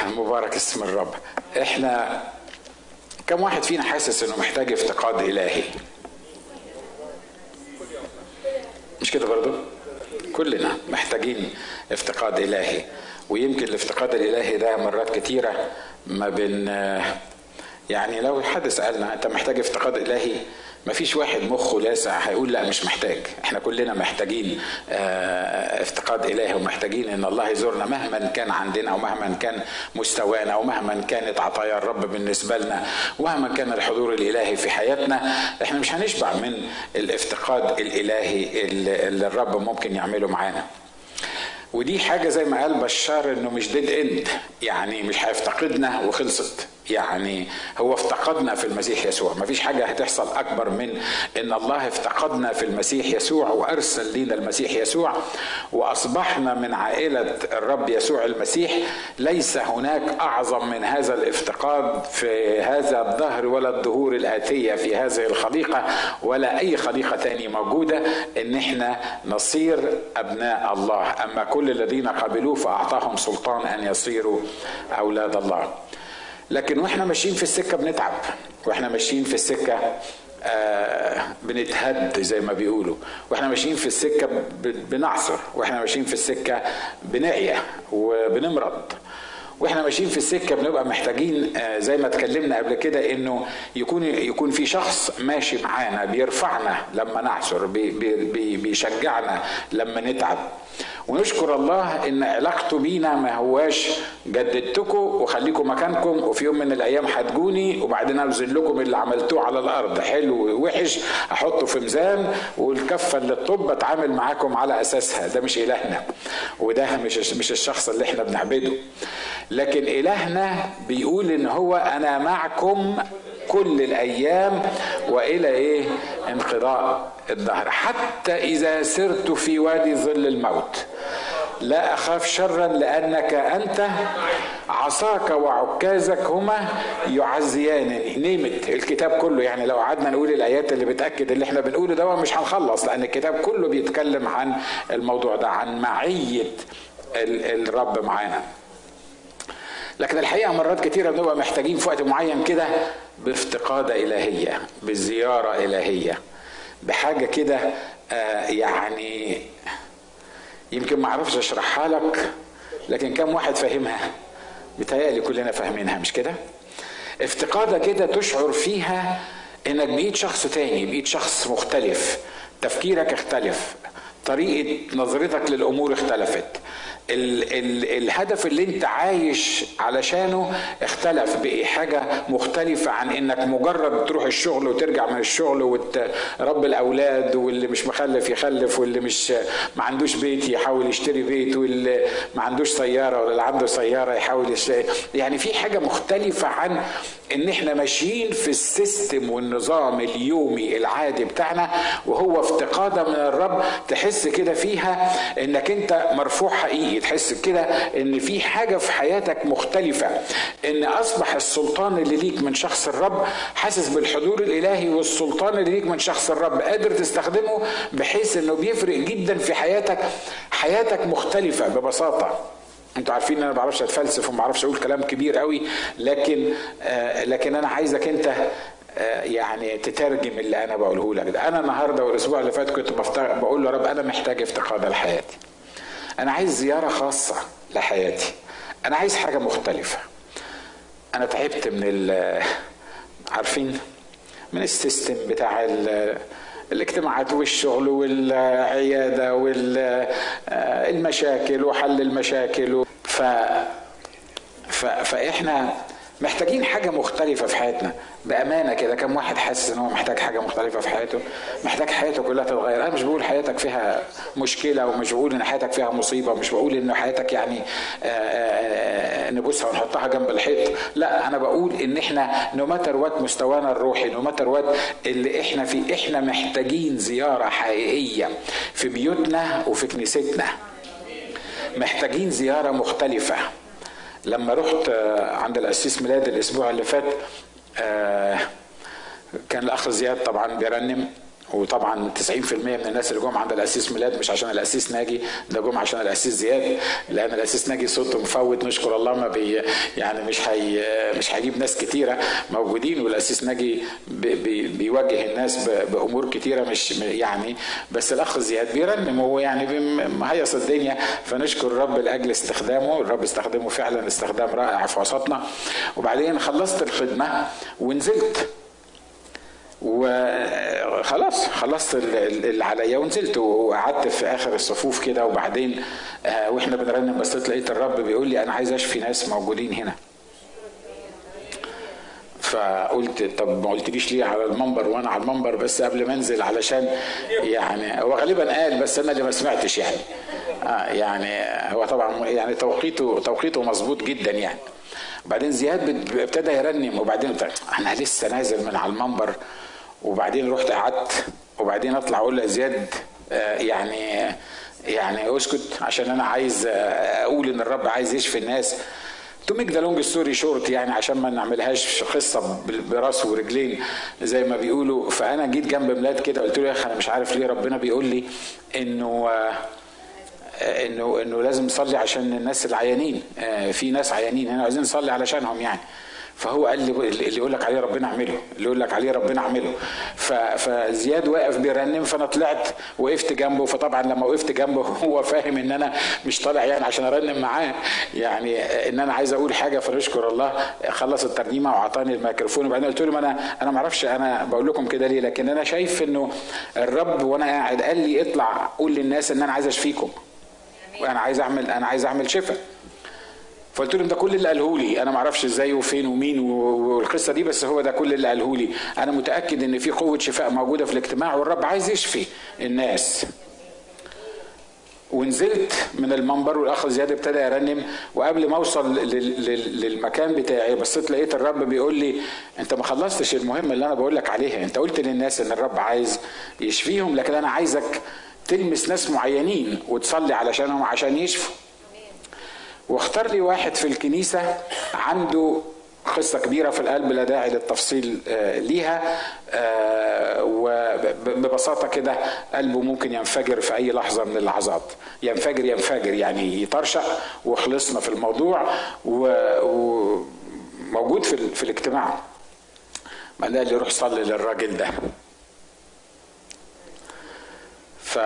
مبارك اسم الرب احنا كم واحد فينا حاسس انه محتاج افتقاد الهي مش كده برضو كلنا محتاجين افتقاد الهي ويمكن الافتقاد الالهي ده مرات كتيره ما بين يعني لو حد سالنا انت محتاج افتقاد الهي ما فيش واحد مخه لاسع هيقول لا مش محتاج احنا كلنا محتاجين افتقاد الهي ومحتاجين ان الله يزورنا مهما كان عندنا ومهما كان مستوانا ومهما كانت عطايا الرب بالنسبه لنا ومهما كان الحضور الالهي في حياتنا احنا مش هنشبع من الافتقاد الالهي اللي الرب ممكن يعمله معانا ودي حاجة زي ما قال بشار انه مش ديد اند يعني مش هيفتقدنا وخلصت يعني هو افتقدنا في المسيح يسوع ما فيش حاجة هتحصل أكبر من إن الله افتقدنا في المسيح يسوع وأرسل لينا المسيح يسوع وأصبحنا من عائلة الرب يسوع المسيح ليس هناك أعظم من هذا الافتقاد في هذا الظهر ولا الظهور الآتية في هذه الخليقة ولا أي خليقة تانية موجودة إن إحنا نصير أبناء الله أما كل الذين قبلوه فأعطاهم سلطان أن يصيروا أولاد الله لكن واحنا ماشيين في السكه بنتعب واحنا ماشيين في السكه آه بنتهد زي ما بيقولوا واحنا ماشيين في السكه بنعصر واحنا ماشيين في السكه بنعيا وبنمرض واحنا ماشيين في السكه بنبقى محتاجين آه زي ما اتكلمنا قبل كده انه يكون يكون في شخص ماشي معانا بيرفعنا لما نعثر بي بي بيشجعنا لما نتعب ونشكر الله ان علاقته بينا ما هواش جددتكم وخليكم مكانكم وفي يوم من الايام هتجوني وبعدين انزل لكم اللي عملتوه على الارض حلو ووحش احطه في ميزان والكفه اللي الطب اتعامل معاكم على اساسها ده مش الهنا وده مش مش الشخص اللي احنا بنعبده لكن الهنا بيقول ان هو انا معكم كل الايام والى ايه انقضاء الدهر حتى اذا سرت في وادي ظل الموت لا اخاف شرا لانك انت عصاك وعكازك هما يعزيانني نيمت الكتاب كله يعني لو قعدنا نقول الايات اللي بتاكد اللي احنا بنقوله ده مش هنخلص لان الكتاب كله بيتكلم عن الموضوع ده عن معيه الرب معانا لكن الحقيقه مرات كتيره بنبقى محتاجين في وقت معين كده بافتقاده الهيه بزياره الهيه بحاجه كده آه يعني يمكن ما اعرفش اشرحها لك لكن كم واحد فاهمها بتهيألي كلنا فاهمينها مش كده افتقاده كده تشعر فيها انك بقيت شخص تاني بقيت شخص مختلف تفكيرك اختلف طريقه نظرتك للامور اختلفت ال ال الهدف اللي انت عايش علشانه اختلف بقي حاجة مختلفة عن انك مجرد تروح الشغل وترجع من الشغل وترب الاولاد واللي مش مخلف يخلف واللي مش ما عندوش بيت يحاول يشتري بيت واللي ما عندوش سيارة ولا اللي عنده سيارة يحاول يشتري يعني في حاجة مختلفة عن ان احنا ماشيين في السيستم والنظام اليومي العادي بتاعنا وهو افتقادة من الرب تحس كده فيها انك انت مرفوع حقيقي تحس كده ان في حاجة في حياتك مختلفة ان اصبح السلطان اللي ليك من شخص الرب حاسس بالحضور الالهي والسلطان اللي ليك من شخص الرب قادر تستخدمه بحيث انه بيفرق جدا في حياتك حياتك مختلفة ببساطة انتوا عارفين ان انا ما بعرفش اتفلسف وما بعرفش اقول كلام كبير قوي لكن آه لكن انا عايزك انت آه يعني تترجم اللي انا بقوله لك ده انا النهارده والاسبوع اللي فات كنت بقول له رب انا محتاج افتقاد لحياتي انا عايز زياره خاصه لحياتي انا عايز حاجه مختلفه انا تعبت من عارفين من السيستم بتاع الاجتماعات والشغل والعياده والمشاكل وحل المشاكل ف فاحنا محتاجين حاجه مختلفه في حياتنا بامانه كده كم واحد حاسس ان هو محتاج حاجه مختلفه في حياته محتاج حياته كلها تتغير انا مش بقول حياتك فيها مشكله ومش بقول ان حياتك فيها مصيبه مش بقول ان حياتك يعني نبوسها ونحطها جنب الحيط لا انا بقول ان احنا نو ماتر وات مستوانا الروحي نو ماتر وات اللي احنا فيه احنا محتاجين زياره حقيقيه في بيوتنا وفي كنيستنا محتاجين زياره مختلفه لما رحت عند القسيس ميلاد الاسبوع اللي فات كان الاخ زياد طبعا بيرنم وطبعا 90% من الناس اللي جم عند الاسيس ميلاد مش عشان الاسيس ناجي ده جم عشان الاسيس زياد لان الاسيس ناجي صوته مفوت نشكر الله ما بي يعني مش هي مش هيجيب ناس كتيره موجودين والاسيس ناجي بي بي بيوجه الناس بامور كتيره مش يعني بس الاخ زياد بيرنم هو يعني مهيص الدنيا فنشكر الرب لاجل استخدامه الرب استخدمه فعلا استخدام رائع في وسطنا وبعدين خلصت الخدمه ونزلت وخلاص خلصت اللي عليا ونزلت وقعدت في اخر الصفوف كده وبعدين آه، واحنا بنرنم بس لقيت الرب بيقول لي انا عايز اشفي ناس موجودين هنا فقلت طب ما قلتليش ليه على المنبر وانا على المنبر بس قبل ما انزل علشان يعني هو غالبا قال بس انا اللي ما سمعتش يعني آه يعني هو طبعا يعني توقيته توقيته مظبوط جدا يعني بعدين زياد ابتدى يرنم وبعدين انا لسه نازل من على المنبر وبعدين رحت قعدت وبعدين اطلع اقول لزياد آه، يعني يعني اسكت عشان انا عايز آه، اقول ان الرب عايز يشفي الناس تو ميك ذا لونج ستوري شورت يعني عشان ما نعملهاش قصه براس ورجلين زي ما بيقولوا فانا جيت جنب ميلاد كده قلت له يا اخي انا مش عارف ليه ربنا بيقول لي انه آه، انه انه لازم نصلي عشان الناس العيانين في ناس عيانين هنا عايزين نصلي علشانهم يعني فهو قال لي اللي يقول لك عليه ربنا اعمله اللي يقول لك عليه ربنا اعمله فزياد واقف بيرنم فانا طلعت وقفت جنبه فطبعا لما وقفت جنبه هو فاهم ان انا مش طالع يعني عشان ارنم معاه يعني ان انا عايز اقول حاجه فنشكر الله خلص الترنيمه واعطاني الميكروفون وبعدين قلت له انا انا ما اعرفش انا بقول لكم كده ليه لكن انا شايف انه الرب وانا قاعد قال لي اطلع قول للناس ان انا عايز اشفيكم وانا عايز اعمل انا عايز اعمل شفاء فقلت له ده كل اللي قاله لي انا ما اعرفش ازاي وفين ومين والقصه دي بس هو ده كل اللي قاله لي انا متاكد ان في قوه شفاء موجوده في الاجتماع والرب عايز يشفي الناس ونزلت من المنبر والاخ زياد ابتدى يرنم وقبل ما اوصل للمكان بتاعي بصيت لقيت الرب بيقول لي انت ما خلصتش المهمه اللي انا بقول لك عليها انت قلت للناس ان الرب عايز يشفيهم لكن انا عايزك تلمس ناس معينين وتصلي علشانهم عشان يشفوا واختار لي واحد في الكنيسة عنده قصة كبيرة في القلب لا داعي للتفصيل آه، ليها آه، وببساطة كده قلبه ممكن ينفجر في أي لحظة من اللحظات ينفجر ينفجر يعني يطرشق وخلصنا في الموضوع وموجود في, في الاجتماع ما قال لي روح صلي للراجل ده ف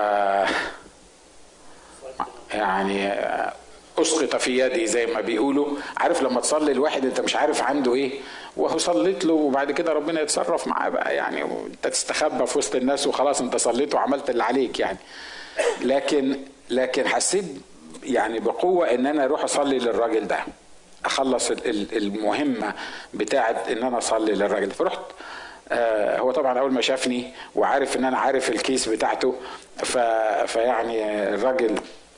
يعني اسقط في يدي زي ما بيقولوا عارف لما تصلي الواحد انت مش عارف عنده ايه وهو صليت له وبعد كده ربنا يتصرف معاه بقى يعني انت تستخبى في وسط الناس وخلاص انت صليت وعملت اللي عليك يعني لكن لكن حسيت يعني بقوه ان انا اروح اصلي للراجل ده اخلص المهمه بتاعه ان انا اصلي للراجل فرحت آه هو طبعا اول ما شافني وعارف ان انا عارف الكيس بتاعته فيعني الراجل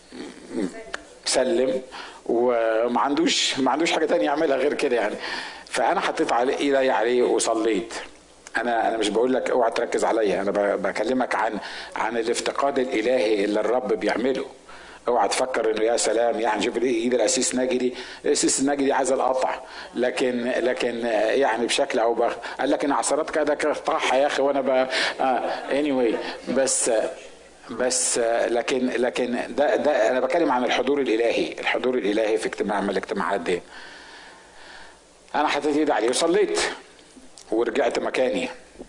سلم وما عندوش ما عندوش حاجه تانية يعملها غير كده يعني فانا حطيت عليه ايدي عليه وصليت انا انا مش بقول لك اوعى تركز عليا انا بكلمك عن عن الافتقاد الالهي اللي الرب بيعمله اوعى تفكر انه يا سلام يعني شوف ايد الاسيس ناجي دي الاسيس ناجي دي عايزه القطع لكن لكن يعني بشكل او باخر قال لك ان عصرات كده قطعها يا اخي وانا ب اني آه anyway بس بس لكن لكن ده ده انا بتكلم عن الحضور الالهي الحضور الالهي في اجتماع من الاجتماعات دي انا حطيت ايدي عليه وصليت ورجعت مكاني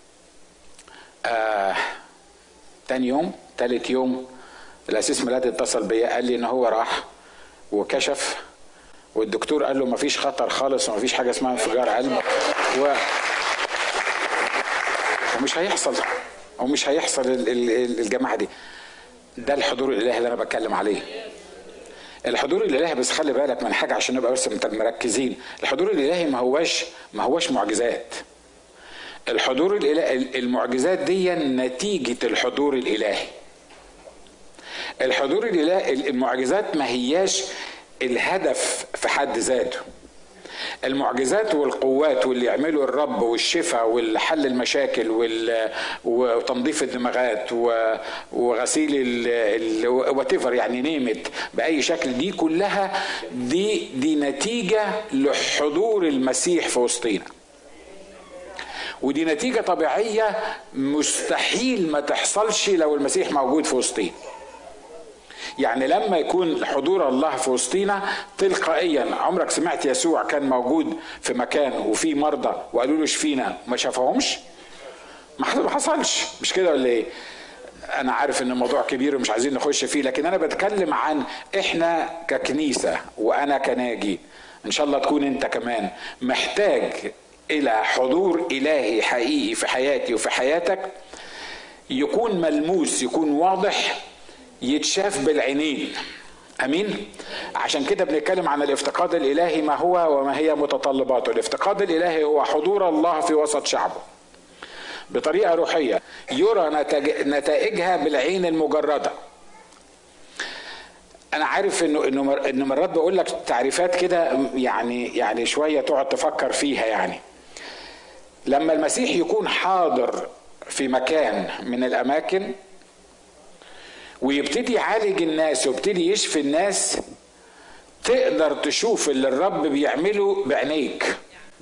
آه تاني يوم تالت يوم الاسيس ميلاد اتصل بيا قال لي ان هو راح وكشف والدكتور قال له مفيش خطر خالص ومفيش حاجه اسمها انفجار قلب و ومش هيحصل ومش هيحصل الجماعه دي ده الحضور الالهي اللي انا بتكلم عليه الحضور الالهي بس خلي بالك من حاجه عشان نبقى بس مركزين الحضور الالهي ما هواش ما هواش معجزات الحضور الالهي المعجزات دي نتيجه الحضور الالهي الحضور الالهي المعجزات ما هياش الهدف في حد ذاته المعجزات والقوات واللي يعمله الرب والشفاء والحل المشاكل وتنظيف الدماغات وغسيل وات يعني نيمت باي شكل دي كلها دي دي نتيجه لحضور المسيح في وسطينا ودي نتيجه طبيعيه مستحيل ما تحصلش لو المسيح موجود في وسطينا يعني لما يكون حضور الله في وسطينا تلقائيا عمرك سمعت يسوع كان موجود في مكان وفي مرضى وقالوا له اشفينا ما شافهمش ما حصلش مش كده ولا ايه انا عارف ان الموضوع كبير ومش عايزين نخش فيه لكن انا بتكلم عن احنا ككنيسه وانا كناجي ان شاء الله تكون انت كمان محتاج الى حضور الهي حقيقي في حياتي وفي حياتك يكون ملموس يكون واضح يتشاف بالعينين امين عشان كده بنتكلم عن الافتقاد الالهي ما هو وما هي متطلباته الافتقاد الالهي هو حضور الله في وسط شعبه بطريقه روحيه يرى نتائجها بالعين المجرده انا عارف انه انه انه مرات بقول لك تعريفات كده يعني يعني شويه تقعد تفكر فيها يعني لما المسيح يكون حاضر في مكان من الاماكن ويبتدي يعالج الناس ويبتدي يشفي الناس تقدر تشوف اللي الرب بيعمله بعينيك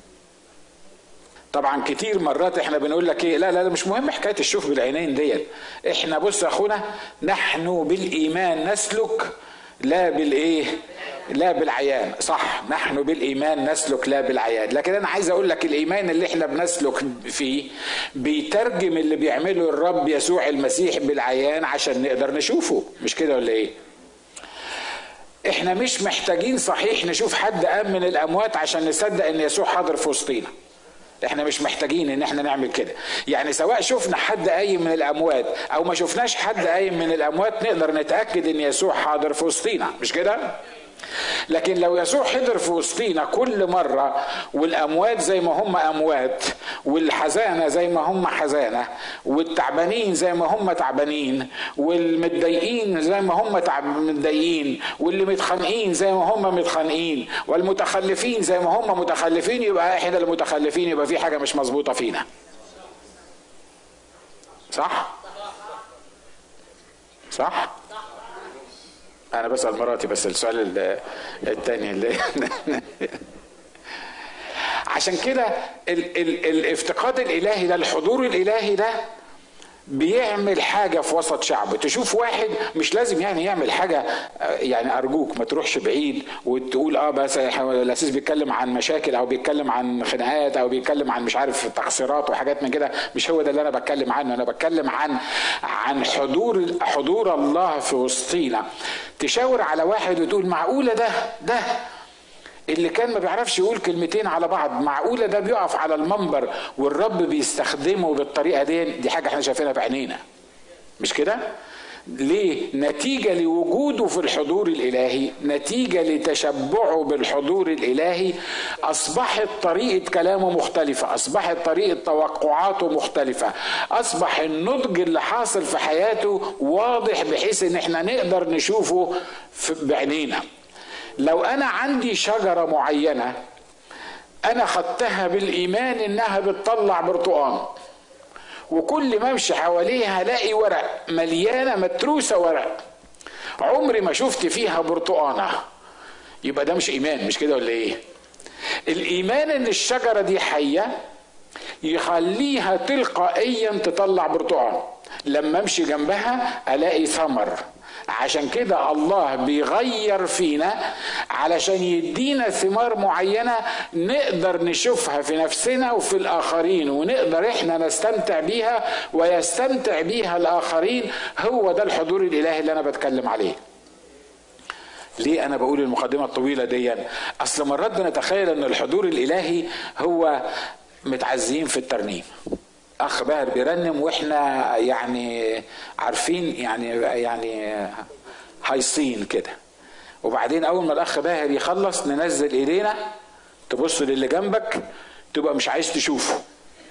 طبعا كتير مرات احنا بنقول لك ايه لا لا مش مهم حكايه الشوف بالعينين ديت احنا بص يا اخونا نحن بالايمان نسلك لا بالايه لا بالعيان صح نحن بالايمان نسلك لا بالعيان لكن انا عايز اقول لك الايمان اللي احنا بنسلك فيه بيترجم اللي بيعمله الرب يسوع المسيح بالعيان عشان نقدر نشوفه مش كده ولا ايه احنا مش محتاجين صحيح نشوف حد قام من الاموات عشان نصدق ان يسوع حاضر في وسطينا احنا مش محتاجين ان احنا نعمل كده يعني سواء شفنا حد قايم من الاموات او ما شفناش حد قايم من الاموات نقدر نتاكد ان يسوع حاضر في وسطينا مش كده لكن لو يسوع حضر في وسطينا كل مرة والأموات زي ما هم أموات والحزانة زي ما هم حزانة والتعبانين زي ما هم تعبانين والمتضايقين زي ما هم متضايقين واللي متخانقين زي ما هم متخانقين والمتخلفين زي ما هم متخلفين يبقى احنا المتخلفين يبقى في حاجة مش مظبوطة فينا صح؟ صح؟ انا بسال مراتي بس السؤال الثاني اللي عشان كده ال ال الافتقاد الالهي ده الحضور الالهي ده بيعمل حاجة في وسط شعب تشوف واحد مش لازم يعني يعمل حاجة يعني أرجوك ما تروحش بعيد وتقول اه بس الأساس بيتكلم عن مشاكل أو بيتكلم عن خناقات أو بيتكلم عن مش عارف تقصيرات وحاجات من كده مش هو ده اللي أنا بتكلم عنه أنا بتكلم عن عن حضور حضور الله في وسطينا تشاور على واحد وتقول معقولة ده ده اللي كان ما بيعرفش يقول كلمتين على بعض معقوله ده بيقف على المنبر والرب بيستخدمه بالطريقه دي دي حاجه احنا شايفينها بعينينا مش كده ليه نتيجة لوجوده في الحضور الإلهي نتيجة لتشبعه بالحضور الإلهي أصبحت طريقة كلامه مختلفة أصبحت طريقة توقعاته مختلفة أصبح النضج اللي حاصل في حياته واضح بحيث إن احنا نقدر نشوفه بعينينا لو انا عندي شجره معينه انا خدتها بالايمان انها بتطلع برتقان وكل ما امشي حواليها الاقي ورق مليانه متروسه ورق عمري ما شفت فيها برتقانه يبقى ده مش ايمان مش كده ولا ايه الايمان ان الشجره دي حيه يخليها تلقائيا تطلع برتقان لما امشي جنبها الاقي ثمر عشان كده الله بيغير فينا علشان يدينا ثمار معينة نقدر نشوفها في نفسنا وفي الآخرين ونقدر احنا نستمتع بيها ويستمتع بيها الآخرين هو ده الحضور الإلهي اللي أنا بتكلم عليه ليه انا بقول المقدمه الطويله دي اصل مرات بنتخيل ان الحضور الالهي هو متعزين في الترنيم اخ باهر بيرنم واحنا يعني عارفين يعني يعني هايصين كده وبعدين اول ما الاخ باهر يخلص ننزل ايدينا تبص للي جنبك تبقى مش عايز تشوفه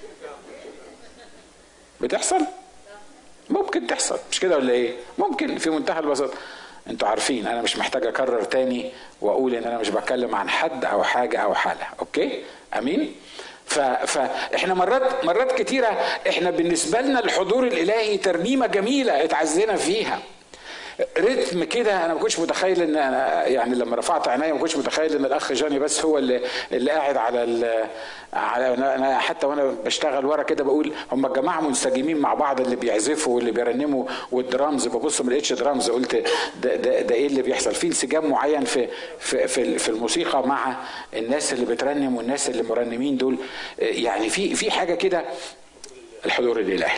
بتحصل ممكن تحصل مش كده ولا ايه ممكن في منتهى البساطه انتوا عارفين انا مش محتاج اكرر تاني واقول ان انا مش بتكلم عن حد او حاجه او حاله اوكي امين فاحنا مرات مرات كتيره احنا بالنسبه لنا الحضور الالهي ترنيمه جميله اتعزينا فيها رتم كده انا ما كنتش متخيل ان أنا يعني لما رفعت عيني ما كنتش متخيل ان الاخ جاني بس هو اللي اللي قاعد على ال على انا حتى وانا بشتغل ورا كده بقول هم الجماعه منسجمين مع بعض اللي بيعزفوا واللي بيرنموا والدرامز ببص ما لقيتش درامز قلت ده, ده, ده ايه اللي بيحصل في انسجام معين في في في, في الموسيقى مع الناس اللي بترنم والناس اللي مرنمين دول يعني في في حاجه كده الحضور الالهي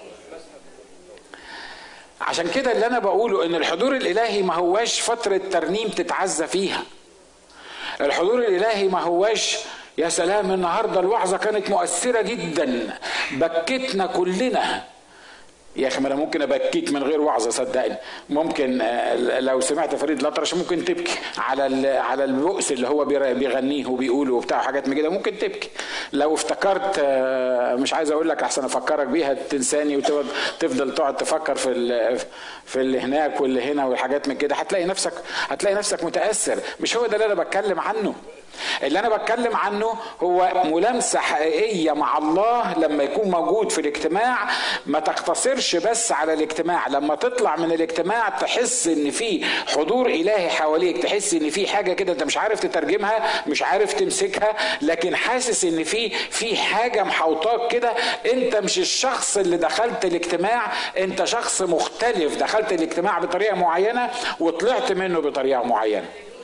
عشان كده اللي انا بقوله ان الحضور الالهي ما هواش فتره ترنيم تتعزى فيها الحضور الالهي ما هواش يا سلام النهارده الوعظه كانت مؤثره جدا بكتنا كلنا يا اخي ما انا ممكن ابكيك من غير وعظه صدقني ممكن لو سمعت فريد الأطرش ممكن تبكي على على البؤس اللي هو بيغنيه وبيقوله وبتاع حاجات من كده ممكن تبكي لو افتكرت مش عايز اقول لك احسن افكرك بيها تنساني وتفضل تقعد تفكر في في اللي هناك واللي هنا والحاجات من كده هتلاقي نفسك هتلاقي نفسك متاثر مش هو ده اللي انا بتكلم عنه اللي انا بتكلم عنه هو ملامسه حقيقيه مع الله لما يكون موجود في الاجتماع ما تقتصرش بس على الاجتماع لما تطلع من الاجتماع تحس ان في حضور الهي حواليك تحس ان في حاجه كده انت مش عارف تترجمها مش عارف تمسكها لكن حاسس ان في في حاجه محوطاك كده انت مش الشخص اللي دخلت الاجتماع انت شخص مختلف دخلت الاجتماع بطريقه معينه وطلعت منه بطريقه معينه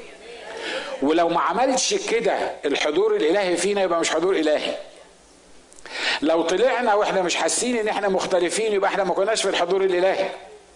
ولو ما عملش كده الحضور الالهي فينا يبقى مش حضور الهي لو طلعنا واحنا مش حاسين ان احنا مختلفين يبقى احنا ما كناش في الحضور الالهي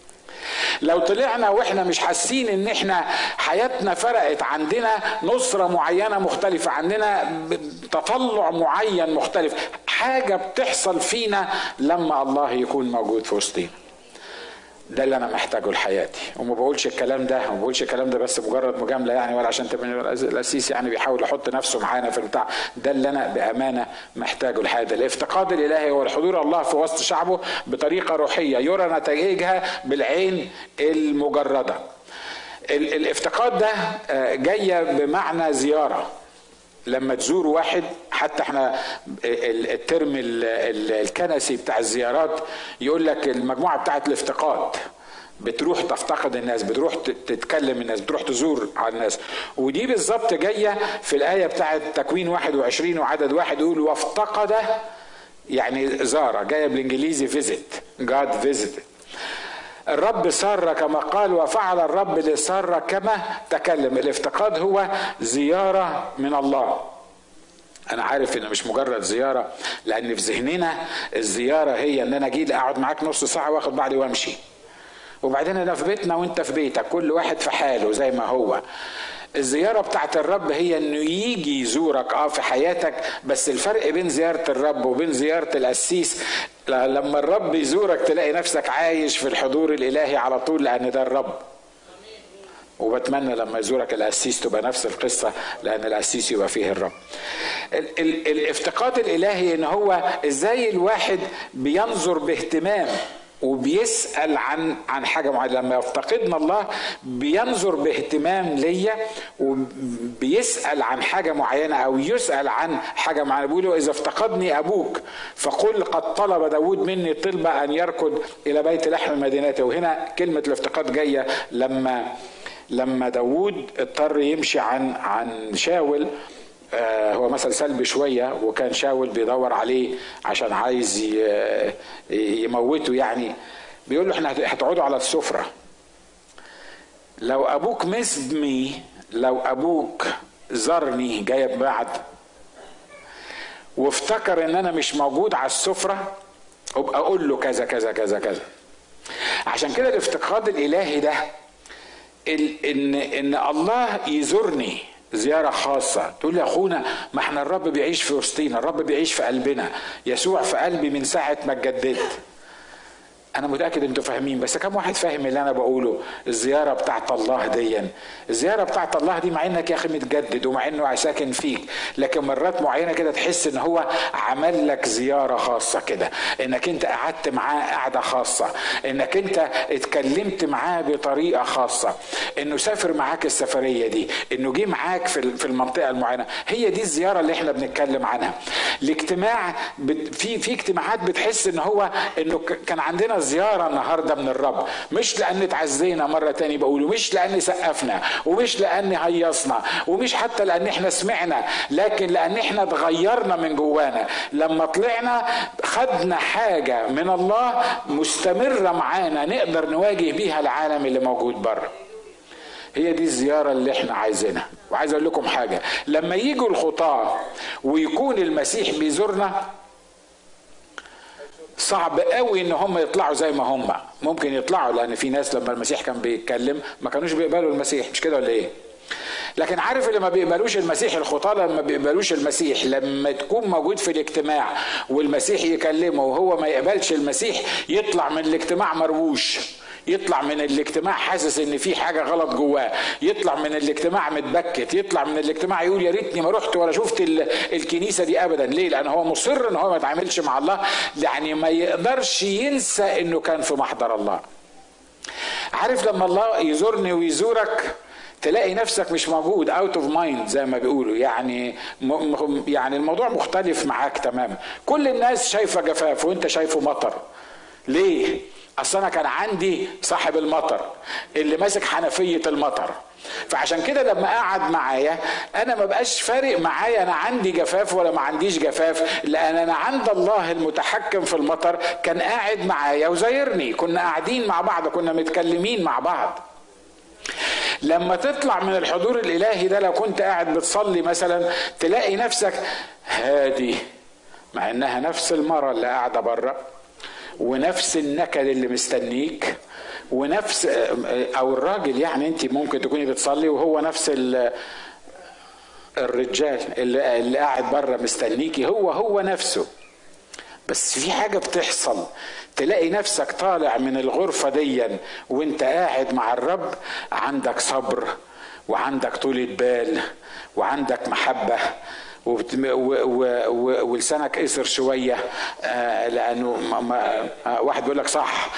لو طلعنا واحنا مش حاسين ان احنا حياتنا فرقت عندنا نصرة معينة مختلفة عندنا تطلع معين مختلف حاجة بتحصل فينا لما الله يكون موجود في وسطينا ده اللي انا محتاجه لحياتي وما بقولش الكلام ده ما بقولش الكلام ده بس مجرد مجامله يعني ولا عشان تبقى القسيس يعني بيحاول يحط نفسه معانا في البتاع ده اللي انا بامانه محتاجه لحياتي الافتقاد الالهي هو الحضور الله في وسط شعبه بطريقه روحيه يرى نتائجها بالعين المجرده الافتقاد ده جايه بمعنى زياره لما تزور واحد حتى احنا الترم الكنسي بتاع الزيارات يقول لك المجموعه بتاعت الافتقاد بتروح تفتقد الناس بتروح تتكلم الناس بتروح تزور على الناس ودي بالظبط جايه في الايه بتاعت تكوين 21 وعدد واحد يقول وافتقد يعني زار جايه بالانجليزي فيزيت جاد فيزيت الرب سار كما قال وفعل الرب لسار كما تكلم الافتقاد هو زيارة من الله انا عارف ان مش مجرد زيارة لان في ذهننا الزيارة هي ان انا اجي اقعد معاك نص ساعة واخد بعضي وامشي وبعدين انا في بيتنا وانت في بيتك كل واحد في حاله زي ما هو الزيارة بتاعت الرب هي انه يجي يزورك اه في حياتك بس الفرق بين زيارة الرب وبين زيارة القسيس لما الرب يزورك تلاقي نفسك عايش في الحضور الالهي على طول لان ده الرب وبتمنى لما يزورك القسيس تبقى نفس القصة لأن القسيس يبقى فيه الرب ال- ال- الافتقاد الإلهي إن هو إزاي الواحد بينظر باهتمام وبيسأل عن عن حاجة معينة لما يفتقدنا الله بينظر باهتمام ليا وبيسأل عن حاجة معينة أو يسأل عن حاجة معينة بيقول له إذا افتقدني أبوك فقل قد طلب داود مني طلبة أن يركض إلى بيت لحم مدينته وهنا كلمة الافتقاد جاية لما لما داود اضطر يمشي عن عن شاول آه هو مثل سلبي شوية وكان شاول بيدور عليه عشان عايز يموته يعني بيقول له احنا هتقعدوا على السفرة لو ابوك مسمي لو ابوك زرني جاي بعد وافتكر ان انا مش موجود على السفرة ابقى اقول له كذا كذا كذا كذا عشان كده الافتقاد الالهي ده ان ان الله يزورني زيارة خاصة تقول لي أخونا ما احنا الرب بيعيش في وسطينا الرب بيعيش في قلبنا يسوع في قلبي من ساعة ما اتجددت أنا متأكد أنتوا فاهمين بس كم واحد فاهم اللي أنا بقوله الزيارة بتاعت الله ديا الزيارة بتاعت الله دي مع إنك يا أخي متجدد ومع إنه ساكن فيك لكن مرات معينة كده تحس إن هو عمل لك زيارة خاصة كده إنك أنت قعدت معاه قعدة خاصة إنك أنت اتكلمت معاه بطريقة خاصة إنه سافر معاك السفرية دي إنه جه معاك في في المنطقة المعينة هي دي الزيارة اللي إحنا بنتكلم عنها الاجتماع في في اجتماعات بتحس إن هو إنه كان عندنا عندنا زياره النهارده من الرب مش لان اتعزينا مره تاني بقوله مش لان سقفنا ومش لان هيصنا ومش حتى لان احنا سمعنا لكن لان احنا اتغيرنا من جوانا لما طلعنا خدنا حاجه من الله مستمره معانا نقدر نواجه بيها العالم اللي موجود بره هي دي الزيارة اللي احنا عايزينها وعايز اقول لكم حاجة لما يجوا الخطاة ويكون المسيح بيزورنا صعب قوي ان هم يطلعوا زي ما هم ممكن يطلعوا لان في ناس لما المسيح كان بيتكلم ما كانوش بيقبلوا المسيح مش كده ولا ايه لكن عارف اللي ما بيقبلوش المسيح الخطاة لما بيقبلوش المسيح لما تكون موجود في الاجتماع والمسيح يكلمه وهو ما يقبلش المسيح يطلع من الاجتماع مرووش يطلع من الاجتماع حاسس ان في حاجه غلط جواه يطلع من الاجتماع متبكت يطلع من الاجتماع يقول يا ريتني ما رحت ولا شفت الكنيسه دي ابدا ليه لان هو مصر ان هو ما يتعاملش مع الله يعني ما يقدرش ينسى انه كان في محضر الله عارف لما الله يزورني ويزورك تلاقي نفسك مش موجود اوت اوف مايند زي ما بيقولوا يعني م يعني الموضوع مختلف معاك تماما كل الناس شايفه جفاف وانت شايفه مطر ليه اصل انا كان عندي صاحب المطر اللي ماسك حنفيه المطر فعشان كده لما قعد معايا انا ما بقاش فارق معايا انا عندي جفاف ولا ما عنديش جفاف لان انا عند الله المتحكم في المطر كان قاعد معايا وزايرني كنا قاعدين مع بعض كنا متكلمين مع بعض لما تطلع من الحضور الالهي ده لو كنت قاعد بتصلي مثلا تلاقي نفسك هادي مع انها نفس المره اللي قاعده بره ونفس النكد اللي مستنيك ونفس او الراجل يعني انت ممكن تكوني بتصلي وهو نفس الرجال اللي, اللي قاعد بره مستنيكي هو هو نفسه بس في حاجة بتحصل تلاقي نفسك طالع من الغرفة ديا وانت قاعد مع الرب عندك صبر وعندك طولة بال وعندك محبة ولسانك قصر شويه آه لانه ما آه واحد بيقول لك صح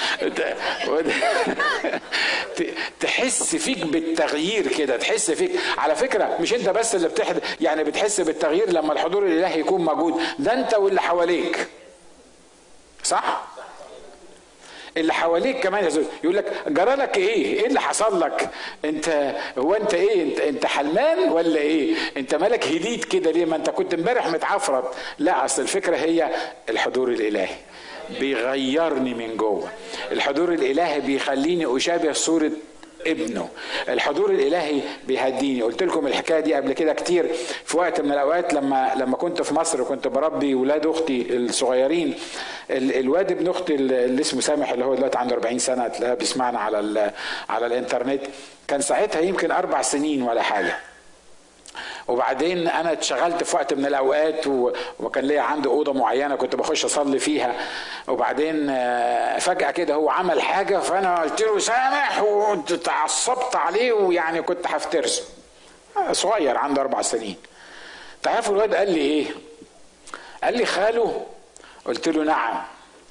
تحس فيك بالتغيير كده تحس فيك على فكره مش انت بس اللي بتحد يعني بتحس بالتغيير لما الحضور الالهي يكون موجود ده انت واللي حواليك صح اللي حواليك كمان يزول يقول لك جرى لك ايه ايه اللي حصل لك انت هو انت ايه انت انت حلمان ولا ايه انت مالك هديت كده ليه ما انت كنت امبارح متعفرت لا اصل الفكره هي الحضور الالهي بيغيرني من جوه الحضور الالهي بيخليني اشابه صوره ابنه الحضور الالهي بيهديني قلت لكم الحكايه دي قبل كده كتير في وقت من الاوقات لما لما كنت في مصر وكنت بربي ولاد اختي الصغيرين الواد ابن اختي اللي اسمه سامح اللي هو دلوقتي عنده 40 سنه تلاقيه بيسمعنا على على الانترنت كان ساعتها يمكن اربع سنين ولا حاجه وبعدين انا اتشغلت في وقت من الاوقات وكان ليا عندي اوضه معينه كنت بخش اصلي فيها وبعدين فجاه كده هو عمل حاجه فانا قلت له سامح وتعصبت عليه ويعني كنت هفترسه صغير عنده اربع سنين تعرفوا الواد قال لي ايه قال لي خاله قلت له نعم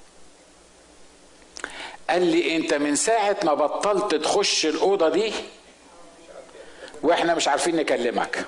قال لي انت من ساعه ما بطلت تخش الاوضه دي واحنا مش عارفين نكلمك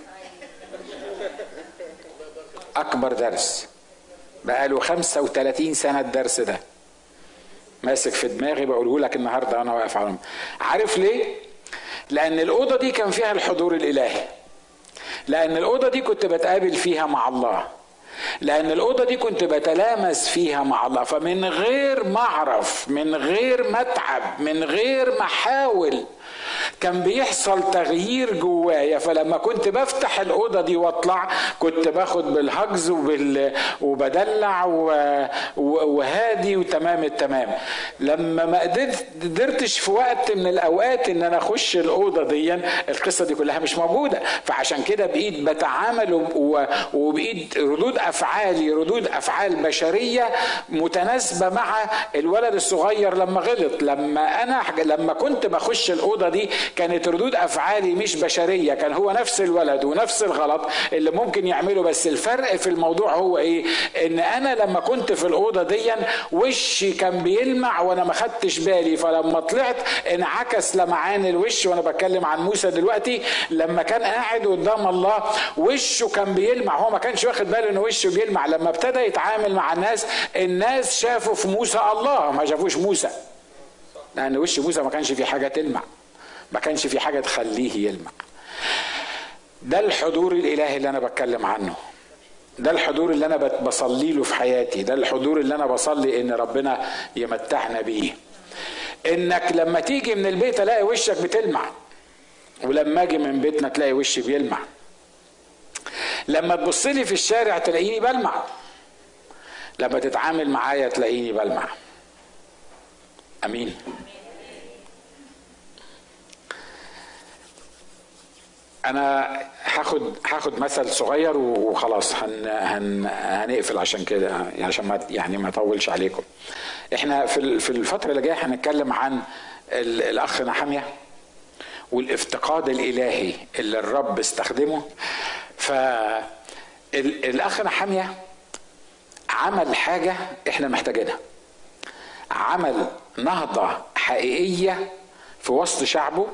اكبر درس بقاله 35 سنه الدرس ده ماسك في دماغي بقوله لك النهارده وانا واقف على عارف ليه لان الاوضه دي كان فيها الحضور الالهي لان الاوضه دي كنت بتقابل فيها مع الله لان الاوضه دي كنت بتلامس فيها مع الله فمن غير ما اعرف من غير ما اتعب من غير ما احاول كان بيحصل تغيير جوايا فلما كنت بفتح الاوضه دي واطلع كنت باخد بالهجز وبال وبدلع و... و... وهادي وتمام التمام لما ما قدرت قدرتش في وقت من الاوقات ان انا اخش الاوضه دي القصه دي كلها مش موجوده فعشان كده بقيت بتعامل و... وبقيت ردود افعالي ردود افعال بشريه متناسبه مع الولد الصغير لما غلط لما انا لما كنت بخش الاوضه دي كانت ردود افعالي مش بشريه كان هو نفس الولد ونفس الغلط اللي ممكن يعمله بس الفرق في الموضوع هو ايه ان انا لما كنت في الاوضه دي وشي كان بيلمع وانا ما خدتش بالي فلما طلعت انعكس لمعان الوش وانا بتكلم عن موسى دلوقتي لما كان قاعد قدام الله وشه كان بيلمع هو ما كانش واخد باله ان وشه بيلمع لما ابتدى يتعامل مع الناس الناس شافوا في موسى الله ما شافوش موسى لان وش موسى ما كانش في حاجه تلمع ما كانش في حاجه تخليه يلمع ده الحضور الالهي اللي انا بتكلم عنه ده الحضور اللي انا بصلي له في حياتي ده الحضور اللي انا بصلي ان ربنا يمتعنا بيه انك لما تيجي من البيت الاقي وشك بتلمع ولما اجي من بيتنا تلاقي وشي بيلمع لما تبص لي في الشارع تلاقيني بلمع لما تتعامل معايا تلاقيني بلمع امين انا هاخد هاخد مثل صغير وخلاص هن هن هنقفل عشان كده يعني عشان ما يعني ما اطولش عليكم احنا في في الفتره اللي جايه هنتكلم عن الاخ نحميه والافتقاد الالهي اللي الرب استخدمه فالاخ نحميه عمل حاجه احنا محتاجينها عمل نهضه حقيقيه في وسط شعبه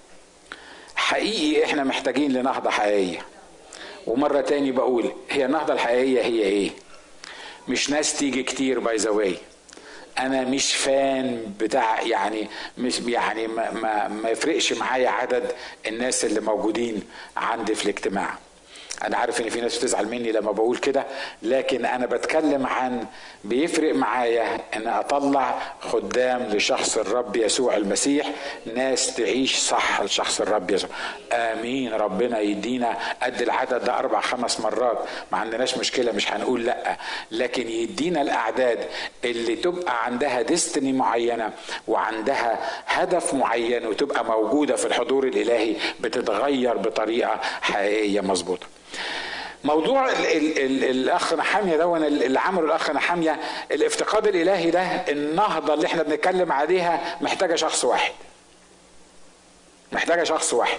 حقيقي احنا محتاجين لنهضه حقيقيه ومره تاني بقول هي النهضه الحقيقيه هي ايه مش ناس تيجي كتير باي ذا واي انا مش فان بتاع يعني مش يعني ما, ما, ما يفرقش معايا عدد الناس اللي موجودين عندي في الاجتماع انا عارف ان في ناس بتزعل مني لما بقول كده لكن انا بتكلم عن بيفرق معايا ان اطلع خدام لشخص الرب يسوع المسيح ناس تعيش صح لشخص الرب يسوع امين ربنا يدينا قد العدد ده اربع خمس مرات ما عندناش مشكله مش هنقول لا لكن يدينا الاعداد اللي تبقى عندها ديستني معينه وعندها هدف معين وتبقى موجوده في الحضور الالهي بتتغير بطريقه حقيقيه مظبوطه موضوع ال ال ال الاخ نحاميه ده اللي عمله الاخ نحاميه الافتقاد الالهي ده النهضه اللي احنا بنتكلم عليها محتاجه شخص واحد محتاجه شخص واحد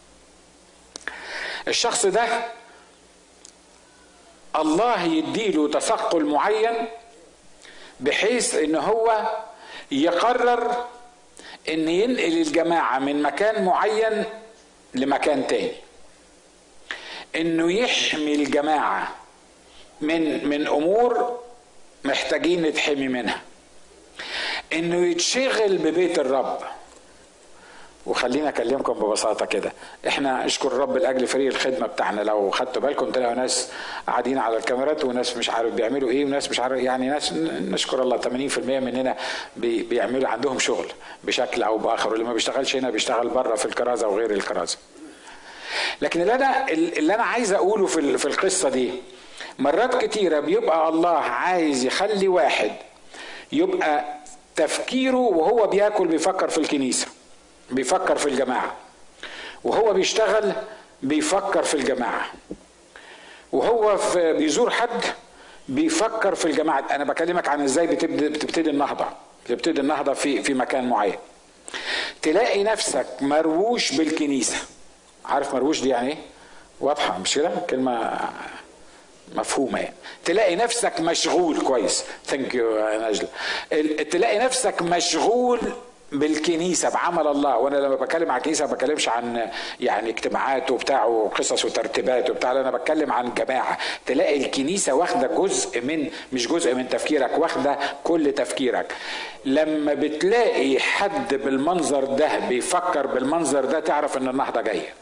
الشخص ده الله يديله تثقل معين بحيث ان هو يقرر ان ينقل الجماعه من مكان معين لمكان تاني انه يحمي الجماعه من من امور محتاجين نتحمي منها انه يتشغل ببيت الرب وخليني اكلمكم ببساطه كده احنا اشكر الرب لاجل فريق الخدمه بتاعنا لو خدتوا بالكم تلاقوا ناس قاعدين على الكاميرات وناس مش عارف بيعملوا ايه وناس مش عارف يعني ناس نشكر الله 80% مننا بي بيعملوا عندهم شغل بشكل او باخر واللي ما بيشتغلش هنا بيشتغل بره في الكرازه وغير الكرازه لكن اللي انا اللي انا عايز اقوله في في القصه دي مرات كتيره بيبقى الله عايز يخلي واحد يبقى تفكيره وهو بياكل بيفكر في الكنيسه بيفكر في الجماعه وهو بيشتغل بيفكر في الجماعه وهو في بيزور حد بيفكر في الجماعه انا بكلمك عن ازاي بتبتدي, بتبتدي النهضه بتبتدي النهضه في في مكان معين تلاقي نفسك مرووش بالكنيسه عارف مروش دي يعني ايه واضحه مش كده كلمه مفهومه يعني تلاقي نفسك مشغول كويس ثانك يو نجل تلاقي نفسك مشغول بالكنيسه بعمل الله وانا لما بتكلم عن الكنيسه ما بتكلمش عن يعني اجتماعات وبتاع وقصص وترتيبات وبتاع انا بتكلم عن جماعه تلاقي الكنيسه واخده جزء من مش جزء من تفكيرك واخده كل تفكيرك لما بتلاقي حد بالمنظر ده بيفكر بالمنظر ده تعرف ان النهضه جايه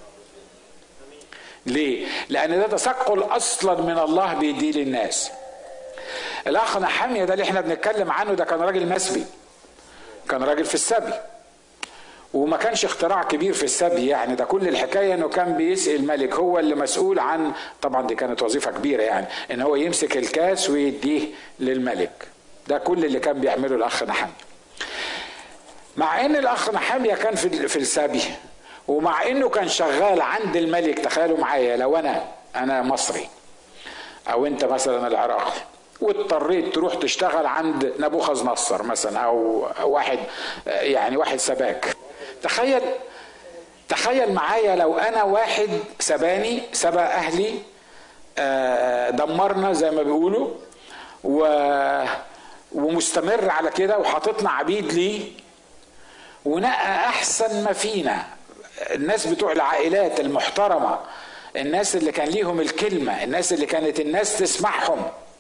ليه؟ لأن ده تثقل أصلا من الله بيديه للناس. الأخ نحامية ده اللي احنا بنتكلم عنه ده كان راجل مسبي. كان راجل في السبي. وما كانش اختراع كبير في السبي يعني ده كل الحكايه انه كان بيسقي الملك هو اللي مسؤول عن طبعا دي كانت وظيفه كبيره يعني ان هو يمسك الكاس ويديه للملك ده كل اللي كان بيعمله الاخ نحاميه مع ان الاخ نحاميه كان في في السبي ومع انه كان شغال عند الملك تخيلوا معايا لو انا انا مصري او انت مثلا العراقي واضطريت تروح تشتغل عند نبوخذ نصر مثلا او واحد يعني واحد سباك تخيل تخيل معايا لو انا واحد سباني سبى اهلي آه، دمرنا زي ما بيقولوا و ومستمر على كده وحاططنا عبيد ليه ونقى احسن ما فينا الناس بتوع العائلات المحترمه الناس اللي كان ليهم الكلمه الناس اللي كانت الناس تسمعهم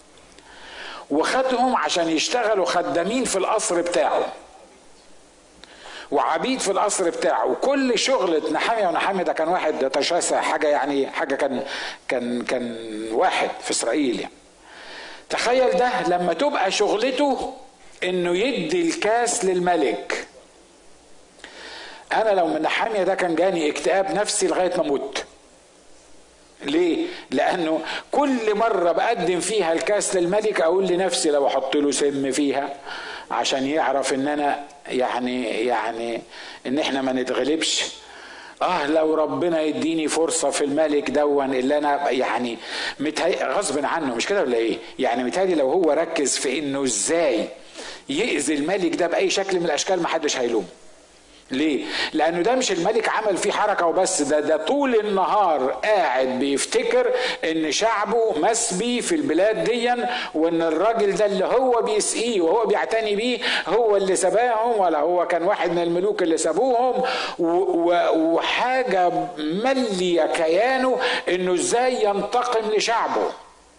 وخدهم عشان يشتغلوا خدامين في القصر بتاعه وعبيد في القصر بتاعه وكل شغلة نحامية ونحامية ده كان واحد تشاسع حاجة يعني حاجة كان كان كان واحد في إسرائيل يعني تخيل ده لما تبقى شغلته انه يدي الكاس للملك انا لو من نحامية ده كان جاني اكتئاب نفسي لغاية ما مت ليه؟ لأنه كل مرة بقدم فيها الكاس للملك أقول لنفسي لو أحط له سم فيها عشان يعرف إن أنا يعني يعني إن إحنا ما نتغلبش اه لو ربنا يديني فرصة في الملك دون اللي انا يعني متهي غصب عنه مش كده ولا ايه يعني متهيألي لو هو ركز في انه ازاي يأذي الملك ده بأي شكل من الاشكال محدش هيلومه ليه؟ لأنه ده مش الملك عمل فيه حركة وبس ده ده طول النهار قاعد بيفتكر إن شعبه مسبي في البلاد ديا وإن الراجل ده اللي هو بيسقيه وهو بيعتني بيه هو اللي سباهم ولا هو كان واحد من الملوك اللي سابوهم وحاجة ملية كيانه إنه إزاي ينتقم لشعبه.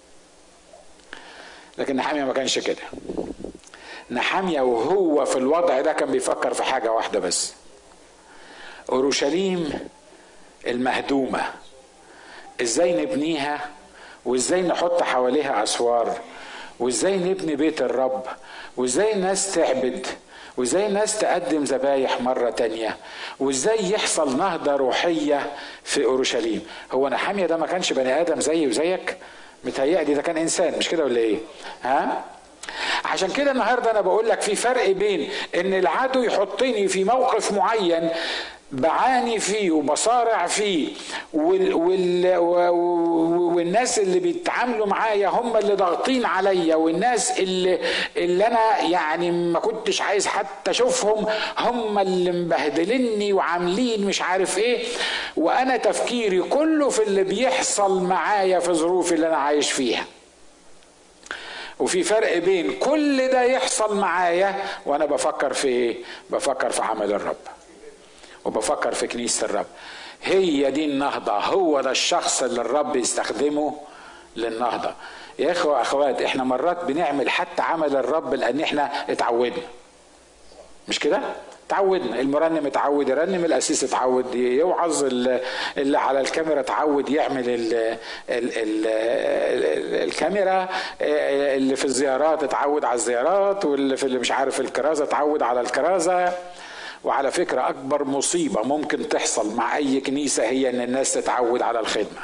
لكن نحامية ما كانش كده. نحامية وهو في الوضع ده كان بيفكر في حاجة واحدة بس أورشليم المهدومة ازاي نبنيها وازاي نحط حواليها أسوار وازاي نبني بيت الرب وازاي الناس تعبد وازاي الناس تقدم ذبايح مرة تانية وازاي يحصل نهضة روحية في أورشليم هو نحامية ده ما كانش بني آدم زيي وزيك متهيألي ده كان إنسان مش كده ولا إيه ها عشان كده النهارده انا بقول لك في فرق بين ان العدو يحطني في موقف معين بعاني فيه وبصارع فيه وال وال والناس اللي بيتعاملوا معايا هم اللي ضاغطين عليا والناس اللي اللي انا يعني ما كنتش عايز حتى اشوفهم هم اللي مبهدلني وعاملين مش عارف ايه وانا تفكيري كله في اللي بيحصل معايا في ظروفي اللي انا عايش فيها وفي فرق بين كل ده يحصل معايا وانا بفكر في ايه بفكر في عمل الرب وبفكر في كنيسه الرب هي دي النهضه هو ده الشخص اللي الرب يستخدمه للنهضه يا اخوة اخوات احنا مرات بنعمل حتى عمل الرب لان احنا اتعودنا مش كده تعودنا المرنم اتعود يرنم الاسيس اتعود يوعظ اللي على الكاميرا اتعود يعمل ال ال ال ال الكاميرا اللي في الزيارات اتعود على الزيارات واللي في اللي مش عارف الكرازه اتعود على الكرازه وعلى فكره اكبر مصيبه ممكن تحصل مع اي كنيسه هي ان الناس تتعود على الخدمه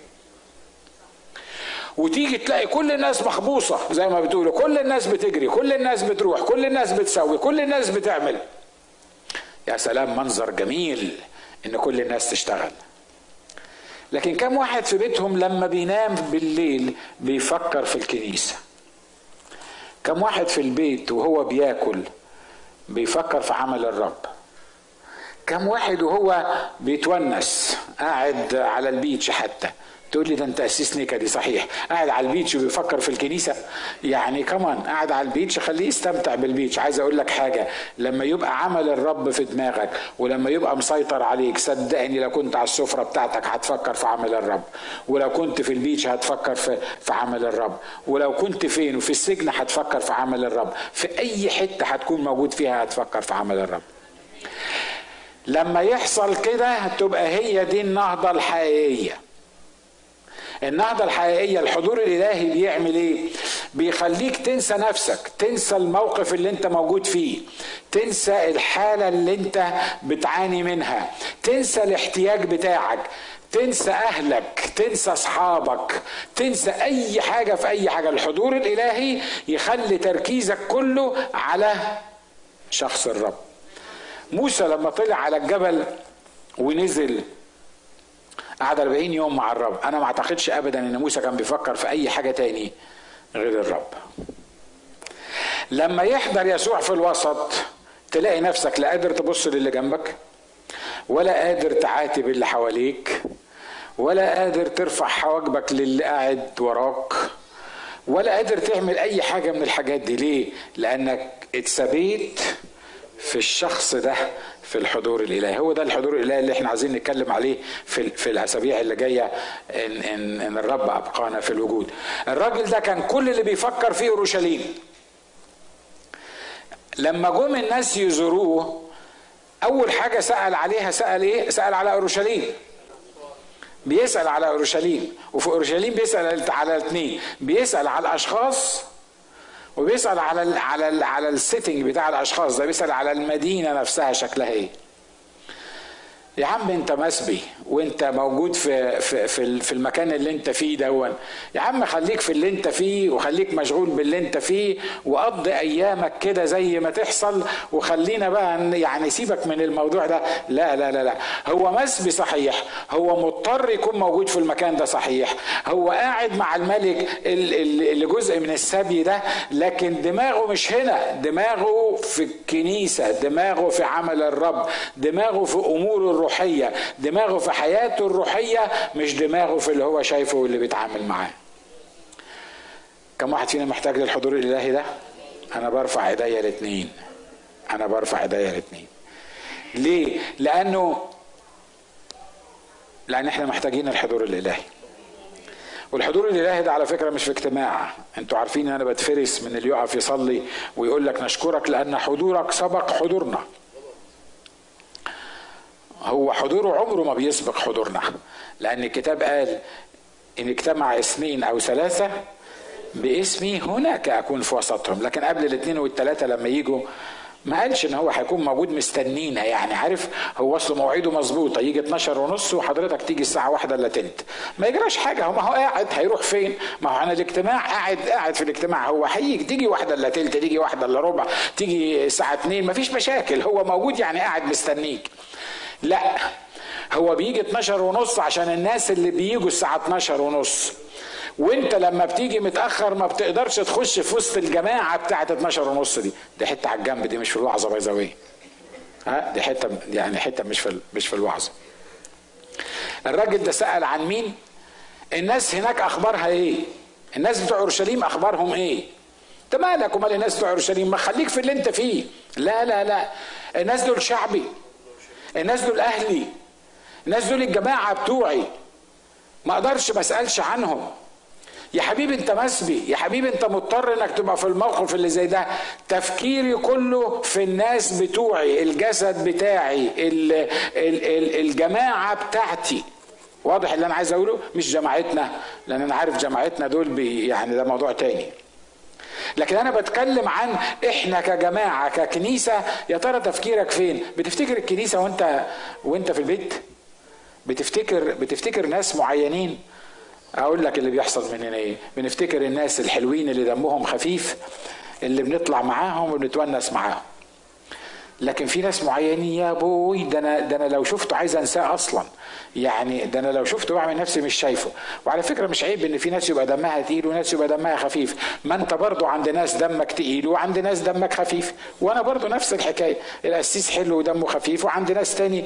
وتيجي تلاقي كل الناس مخبوصه زي ما بتقولوا كل الناس بتجري كل الناس بتروح كل الناس بتسوي كل الناس بتعمل يا سلام منظر جميل ان كل الناس تشتغل لكن كم واحد في بيتهم لما بينام بالليل بيفكر في الكنيسه كم واحد في البيت وهو بياكل بيفكر في عمل الرب كم واحد وهو بيتونس قاعد على البيتش حتى تقول لي ده انت اسيس نكدي صحيح قاعد على البيتش وبيفكر في الكنيسه يعني كمان قاعد على البيتش خليه يستمتع بالبيتش عايز اقول لك حاجه لما يبقى عمل الرب في دماغك ولما يبقى مسيطر عليك صدقني لو كنت على السفره بتاعتك هتفكر في عمل الرب ولو كنت في البيتش هتفكر في في عمل الرب ولو كنت فين وفي السجن هتفكر في عمل الرب في اي حته هتكون موجود فيها هتفكر في عمل الرب لما يحصل كده تبقى هي دي النهضه الحقيقيه النهضة الحقيقية الحضور الإلهي بيعمل إيه؟ بيخليك تنسى نفسك تنسى الموقف اللي انت موجود فيه تنسى الحالة اللي انت بتعاني منها تنسى الاحتياج بتاعك تنسى اهلك تنسى اصحابك تنسى اي حاجه في اي حاجه الحضور الالهي يخلي تركيزك كله على شخص الرب موسى لما طلع على الجبل ونزل قعد 40 يوم مع الرب انا ما اعتقدش ابدا ان موسى كان بيفكر في اي حاجه تاني غير الرب لما يحضر يسوع في الوسط تلاقي نفسك لا قادر تبص للي جنبك ولا قادر تعاتب اللي حواليك ولا قادر ترفع حواجبك للي قاعد وراك ولا قادر تعمل اي حاجه من الحاجات دي ليه لانك اتثبيت في الشخص ده في الحضور الالهي هو ده الحضور الالهي اللي احنا عايزين نتكلم عليه في في الاسابيع اللي جايه ان ان ان الرب ابقانا في الوجود الراجل ده كان كل اللي بيفكر فيه اورشليم لما جم الناس يزوروه اول حاجه سال عليها سال ايه سال على اورشليم بيسال على اورشليم وفي اورشليم بيسال على الاثنين بيسال على الاشخاص وبيسال على ال على ال على السيتنج بتاع الاشخاص ده بيسال على المدينه نفسها شكلها ايه يا عم انت مسبي وانت موجود في في في, في المكان اللي انت فيه دون يا عم خليك في اللي انت فيه وخليك مشغول باللي انت فيه وقضي ايامك كده زي ما تحصل وخلينا بقى يعني سيبك من الموضوع ده لا لا لا لا هو مسبي صحيح هو مضطر يكون موجود في المكان ده صحيح هو قاعد مع الملك اللي جزء من السبي ده لكن دماغه مش هنا دماغه في الكنيسه دماغه في عمل الرب دماغه في امور الروح الروحية دماغه في حياته الروحية مش دماغه في اللي هو شايفه واللي بيتعامل معاه كم واحد فينا محتاج للحضور الإلهي ده أنا برفع إيديا الاثنين أنا برفع إيديا الاثنين ليه لأنه لأن احنا محتاجين الحضور الإلهي والحضور الالهي ده على فكره مش في اجتماع انتوا عارفين ان انا بتفرس من اللي يقف يصلي ويقول لك نشكرك لان حضورك سبق حضورنا هو حضوره عمره ما بيسبق حضورنا لأن الكتاب قال إن اجتمع اثنين أو ثلاثة باسمي هناك أكون في وسطهم لكن قبل الاثنين والثلاثة لما يجوا ما قالش ان هو هيكون موجود مستنينا يعني عارف هو اصله مواعيده مظبوطه يجي 12 ونص وحضرتك تيجي الساعه واحدة الا تلت ما يجراش حاجه هو ما هو قاعد هيروح فين ما هو انا الاجتماع قاعد قاعد في الاجتماع هو هيجي تيجي واحدة الا تلت تيجي واحدة الا ربع تيجي الساعه 2 ما فيش مشاكل هو موجود يعني قاعد مستنيك لا هو بيجي 12 ونص عشان الناس اللي بيجوا الساعة 12 ونص وانت لما بتيجي متاخر ما بتقدرش تخش في وسط الجماعه بتاعه 12 ونص دي دي حته على الجنب دي مش في الوعظه باي ذا ها دي حته يعني حته مش في مش في الوعظه الراجل ده سال عن مين الناس هناك اخبارها ايه الناس بتوع اورشليم اخبارهم ايه انت مالك ومال الناس بتوع اورشليم ما خليك في اللي انت فيه لا لا لا الناس دول شعبي الناس دول اهلي الناس دول الجماعه بتوعي ما اقدرش ما اسالش عنهم يا حبيبي انت مسبي يا حبيبي انت مضطر انك تبقى في الموقف اللي زي ده تفكيري كله في الناس بتوعي الجسد بتاعي ال ال ال الجماعه بتاعتي واضح اللي انا عايز اقوله مش جماعتنا لان انا عارف جماعتنا دول بي يعني ده موضوع تاني لكن انا بتكلم عن احنا كجماعه ككنيسه يا ترى تفكيرك فين بتفتكر الكنيسه وانت وانت في البيت بتفتكر بتفتكر ناس معينين اقول لك اللي بيحصل مننا ايه بنفتكر الناس الحلوين اللي دمهم خفيف اللي بنطلع معاهم وبنتونس معاهم لكن في ناس معينين يا بوي ده انا ده انا لو شفته عايز انساه اصلا يعني ده انا لو شفته بعمل نفسي مش شايفه وعلى فكره مش عيب ان في ناس يبقى دمها تقيل وناس يبقى دمها خفيف ما انت برضو عند ناس دمك تقيل وعند ناس دمك خفيف وانا برضو نفس الحكايه القسيس حلو ودمه خفيف وعند ناس تاني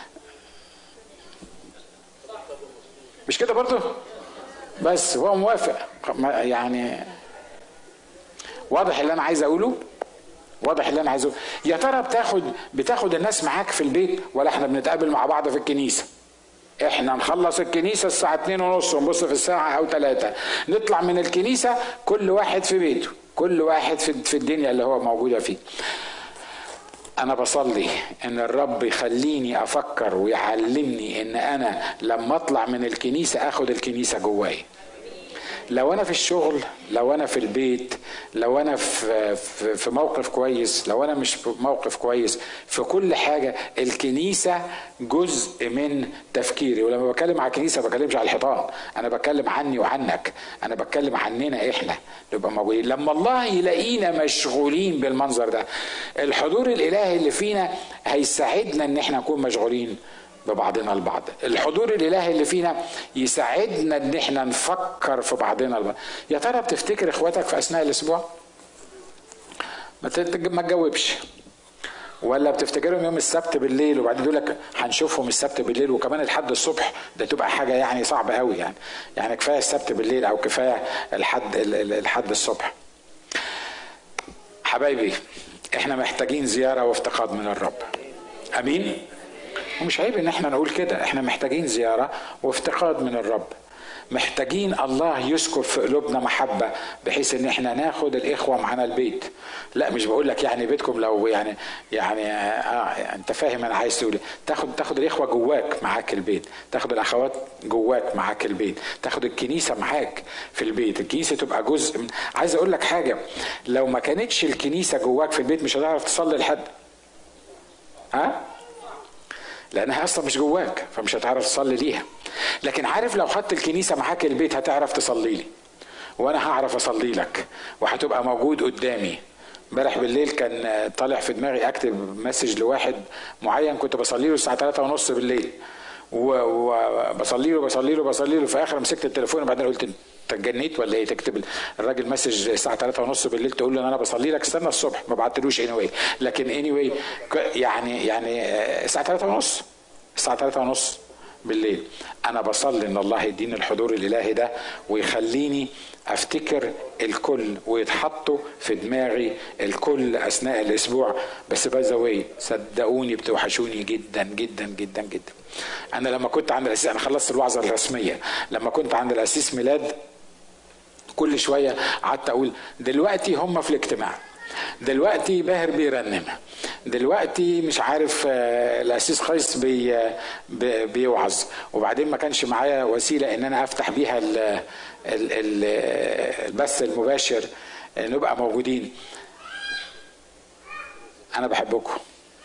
مش كده برضو بس هو موافق يعني واضح اللي انا عايز اقوله واضح اللي انا عايزه يا ترى بتاخد بتاخد الناس معاك في البيت ولا احنا بنتقابل مع بعض في الكنيسه احنا نخلص الكنيسه الساعه اتنين ونص ونبص في الساعه او ثلاثة نطلع من الكنيسه كل واحد في بيته كل واحد في في الدنيا اللي هو موجوده فيه انا بصلي ان الرب يخليني افكر ويعلمني ان انا لما اطلع من الكنيسه اخد الكنيسه جواي لو انا في الشغل لو انا في البيت لو انا في في موقف كويس لو انا مش في موقف كويس في كل حاجه الكنيسه جزء من تفكيري ولما بتكلم على الكنيسه ما بتكلمش على الحيطان انا بتكلم عني وعنك انا بتكلم عننا احنا نبقى موجودين لما الله يلاقينا مشغولين بالمنظر ده الحضور الالهي اللي فينا هيساعدنا ان احنا نكون مشغولين ببعضنا البعض الحضور الالهي اللي فينا يساعدنا ان احنا نفكر في بعضنا البعض يا ترى بتفتكر اخواتك في اثناء الاسبوع ما ما تجاوبش ولا بتفتكرهم يوم السبت بالليل وبعدين يقول لك هنشوفهم السبت بالليل وكمان لحد الصبح ده تبقى حاجه يعني صعبه قوي يعني يعني كفايه السبت بالليل او كفايه الحد الحد الصبح حبايبي احنا محتاجين زياره وافتقاد من الرب امين ومش عيب ان احنا نقول كده احنا محتاجين زياره وافتقاد من الرب محتاجين الله يسكب في قلوبنا محبة بحيث ان احنا ناخد الاخوة معانا البيت لا مش بقول لك يعني بيتكم لو يعني يعني آه انت فاهم انا عايز تقول تاخد تاخد الاخوة جواك معاك البيت تاخد الاخوات جواك معاك البيت تاخد الكنيسة معاك في البيت الكنيسة تبقى جزء من عايز اقول لك حاجة لو ما كانتش الكنيسة جواك في البيت مش هتعرف تصلي لحد ها لانها اصلا مش جواك فمش هتعرف تصلي ليها لكن عارف لو خدت الكنيسه معاك البيت هتعرف تصلي لي وانا هعرف اصلي لك وهتبقى موجود قدامي امبارح بالليل كان طالع في دماغي اكتب مسج لواحد معين كنت بصلي له الساعه 3 ونص بالليل وبصلي له بصلي له بصلي له في اخر مسكت التليفون وبعدين قلت انت اتجنيت ولا ايه تكتب الراجل مسج الساعه 3 ونص بالليل تقول له انا بصلي لك استنى الصبح ما بعتلوش اني anyway. لكن اني anyway يعني يعني الساعه 3 ونص الساعه 3 ونص بالليل انا بصلي ان الله يديني الحضور الالهي ده ويخليني افتكر الكل ويتحطوا في دماغي الكل اثناء الاسبوع بس باي ذا صدقوني بتوحشوني جدا جدا جدا جدا انا لما كنت عند الاسيس انا خلصت الوعظه الرسميه لما كنت عند الاسيس ميلاد كل شويه قعدت اقول دلوقتي هم في الاجتماع دلوقتي باهر بيرنم دلوقتي مش عارف الاسيس قيس بي بيوعظ وبعدين ما كانش معايا وسيله ان انا افتح بيها ال ال ال البث المباشر نبقى موجودين انا بحبكم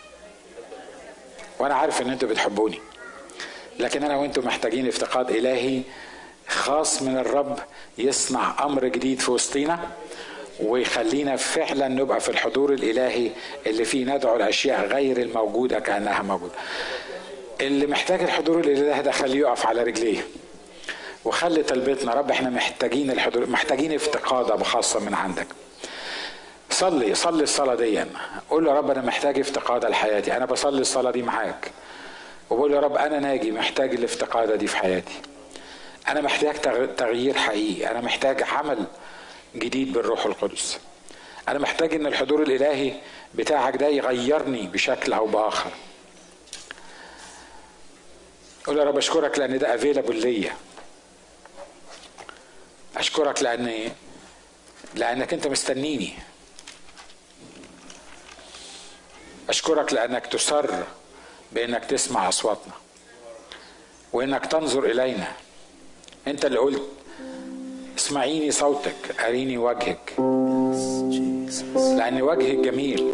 وانا عارف ان انتوا بتحبوني لكن انا وانتوا محتاجين افتقاد الهي خاص من الرب يصنع امر جديد في وسطينا ويخلينا فعلا نبقى في الحضور الالهي اللي فيه ندعو الاشياء غير الموجوده كانها موجوده. اللي محتاج الحضور الالهي ده خليه يقف على رجليه. وخلي طلبتنا رب احنا محتاجين الحضور محتاجين افتقاده خاصه من عندك. صلي صلي الصلاه دي قول له رب انا محتاج افتقاده لحياتي انا بصلي الصلاه دي معاك وبقول يا رب انا ناجي محتاج الافتقاده دي في حياتي انا محتاج تغيير حقيقي انا محتاج عمل جديد بالروح القدس انا محتاج ان الحضور الالهي بتاعك ده يغيرني بشكل او باخر قول يا رب اشكرك لان ده افيلابل ليا اشكرك لان لانك انت مستنيني اشكرك لانك تسر بانك تسمع اصواتنا وانك تنظر الينا انت اللي قلت اسمعيني صوتك اريني وجهك لان وجهك جميل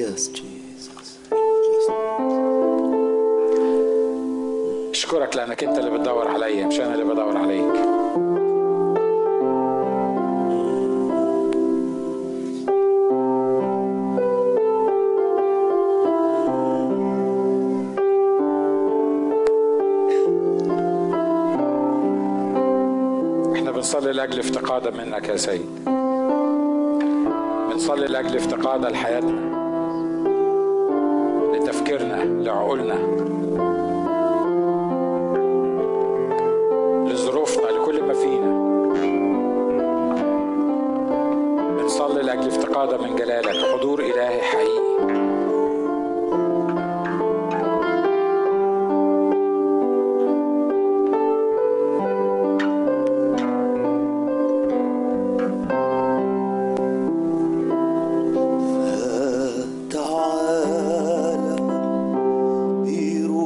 اشكرك لانك انت اللي بتدور عليا مش انا اللي بدور عليك بنصلي لاجل افتقاده منك يا سيد بنصلي لاجل افتقاده لحياتنا لتفكيرنا لعقولنا لظروفنا لكل ما فينا بنصلي لاجل افتقاده من جلالك حضور الهي حقيقي تعالى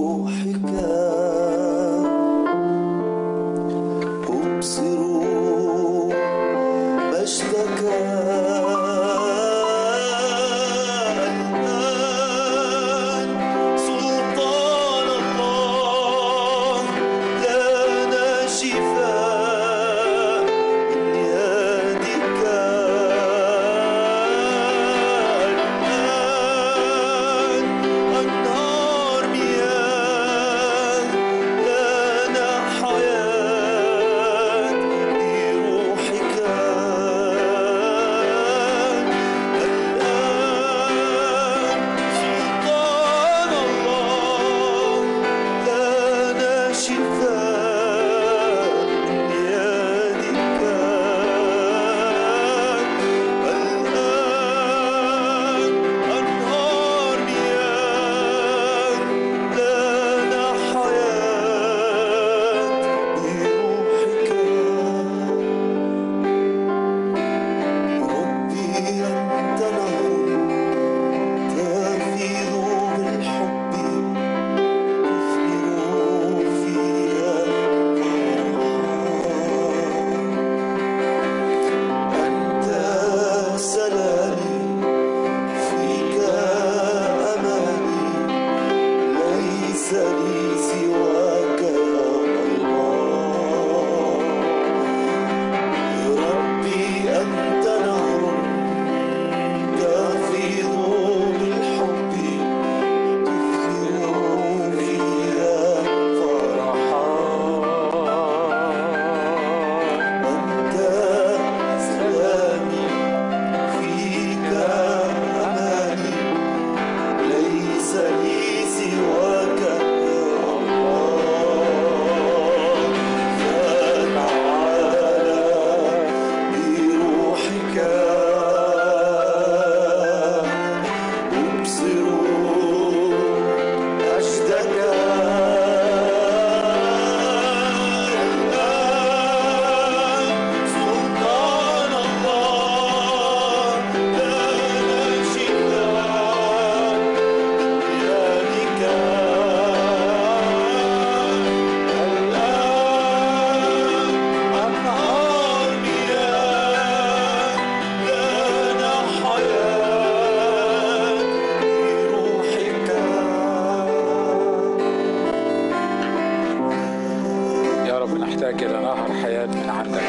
نحتاج إلى نهر حياة من عندك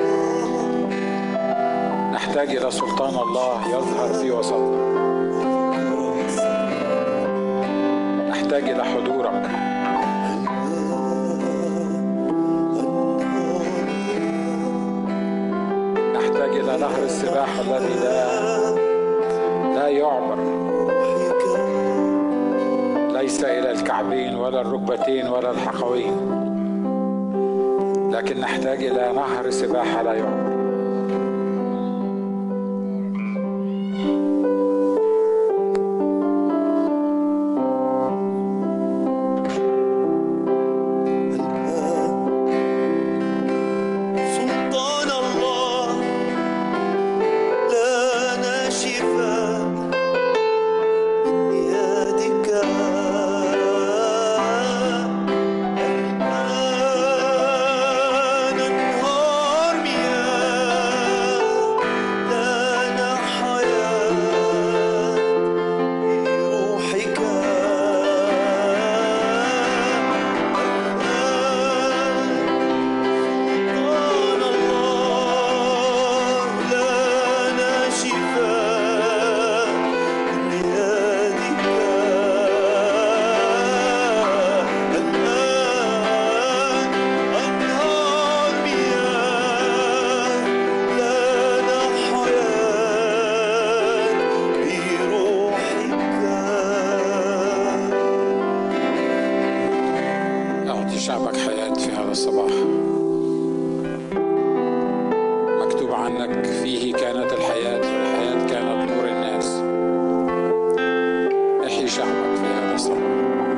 نحتاج إلى سلطان الله يظهر في وسطنا نحتاج إلى حضورك نحتاج إلى نهر السباحة الذي لا لا يعبر ليس إلى الكعبين ولا الركبتين ولا الحقوين لكن نحتاج إلى نهر سباحة لا يعبر سلطان الله لنا شفاء من يدك الآن انهار مياه لنا حياة بروحك الآن سلطان الله لنا شفاء من يدك الآن أنهار مياه لنا حياة بروحك أعطي شعبك حياة في هذا الصباح مكتوب عنك فيه كانت الحياة والحياة كانت نور الناس احيي شعبك في هذا الصباح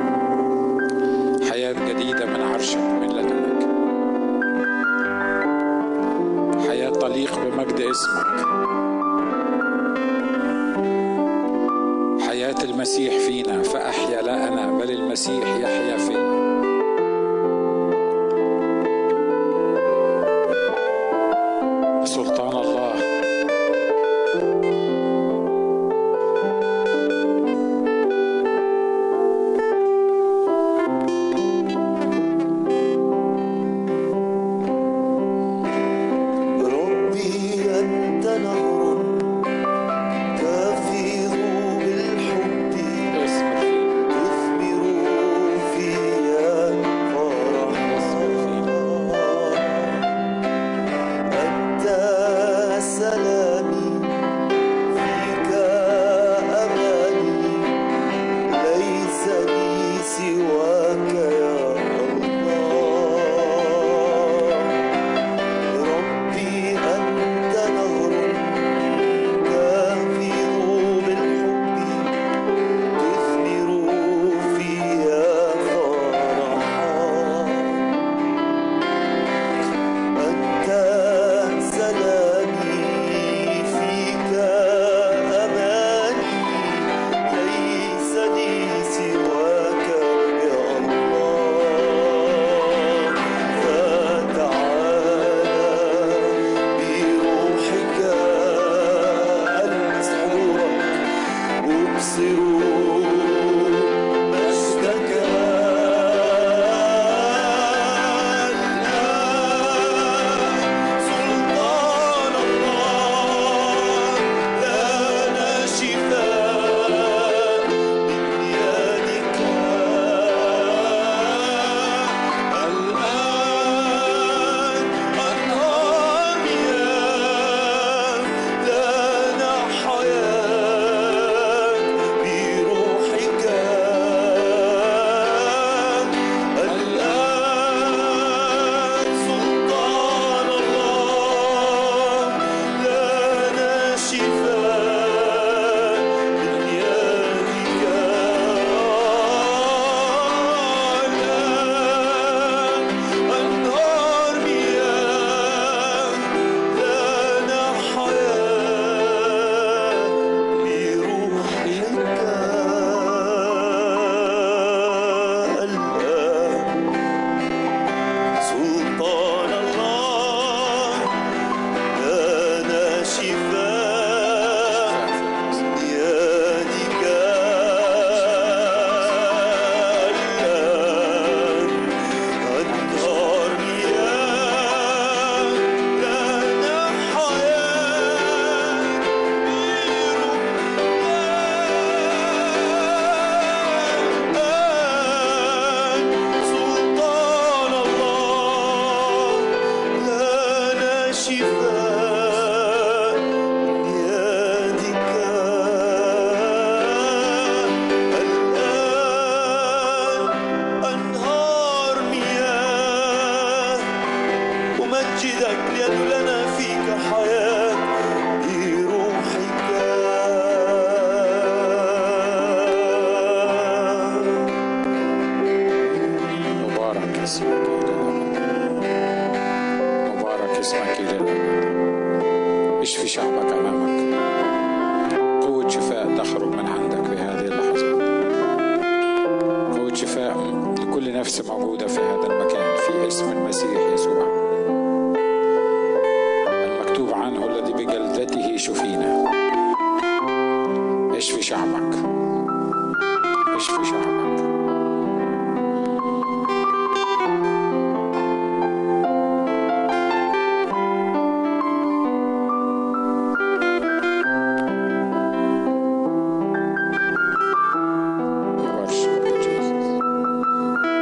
حياة جديدة من عرشك من لدنك حياة تليق بمجد اسمك حياة المسيح فينا فأحيا لا أنا بل المسيح يحيا فيا سلطان الله ربي أنت نهر تفيض بالحب اسمك فينا تثمر في يد لنا فيك حياة بروحك مبارك اسمك إلى الأبد مبارك اسمك إلى الأبد اشفي شعبك أمامك قوة شفاء تخرج من عندك في هذه اللحظات قوة شفاء لكل نفس موجودة في هذا المكان في اسم المسيح يسوع المكتوب عنه الذي بجلدته شفينا اشفي شعبك اشفي شعبك worship you, Jesus.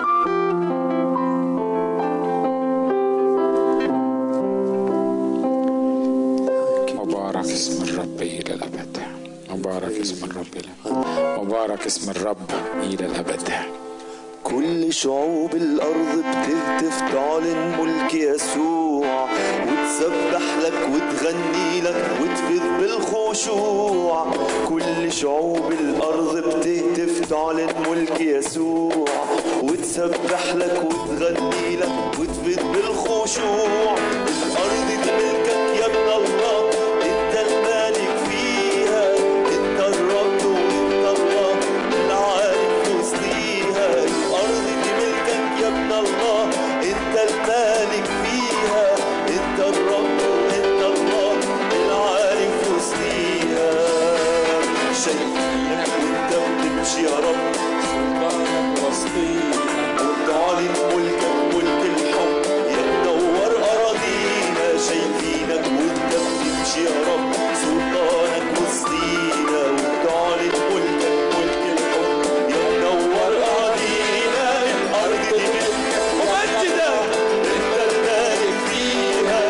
مبارك اسم الرب إلى الأبد مبارك اسم الرب إلى مبارك اسم الرب إلى الأبد كل شعوب الأرض بتهتف تعلن ملك يسوع وتسبح لك وتغني لك وتفيض بالخشوع كل شعوب الأرض بتهتف تعلن ملك يسوع وتسبح لك وتغني لك وتفيض بالخشوع الأرض دي ملكك يا ابن الله انت المالك فيها انت الرب وانت الله العالم وسطيها الارض دي ملكك يا ابن الله انت المالك فيها انت الرب وانت الله العالم وسطيها شايفينك وانت بتمشي يا رب سلطانك وسطينا وتعلن ملكك ملك الحب يا منور اراضينا شايفينك وانت بتمشي يا رب سلطانك وسطينا وتعلن ملكك ملك الحب يا منور اراضينا الارض دي ملكك ومجدة انت المالك فيها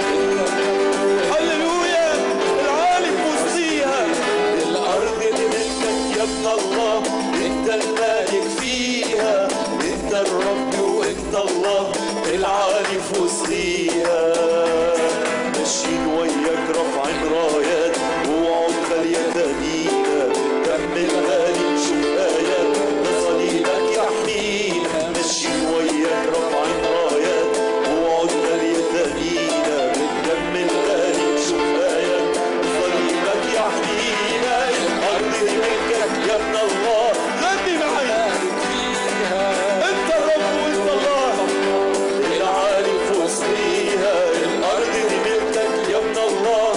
هللويا العالم وسطيها الارض دي ملكك يا ابن الله انت المالك فيها انت الرب وانت الله العالي في وسطيها ماشيين وياك رافعين رايات ووعود غالية تانينا كمل غالي شوف آيات صليبك يحمينا ماشيين وياك رافعين رايات ووعود غالية تانينا بتكمل غالي شوف آيات صليبك يحمينا الأرض دي ملكك يا ابن الله غني معي انت الرب وانت الله العالي في وسطيها الارض دي ملكك يا ابن الله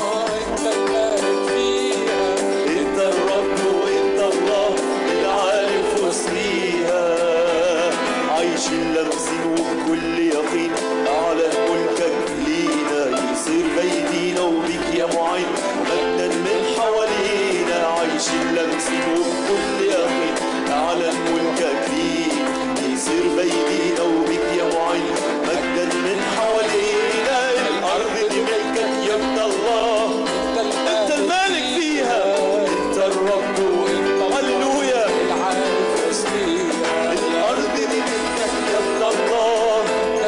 انت الرب وانت الله العالي في وسطيها عايشين لامسين وبكل يقين اعلن ملكك لينا يصير بايدينا وبيك يا معين مجدا من حوالينا عايشين لامسين وبكل يقين اعلن ملكك لينا يصير بايدينا وبيك يا معين مجدا من حوالينا الارض دي ملكك يا ابن الله انت المالك فيها انت الرب وانت هللويا الارض دي ملكك يا ابن الله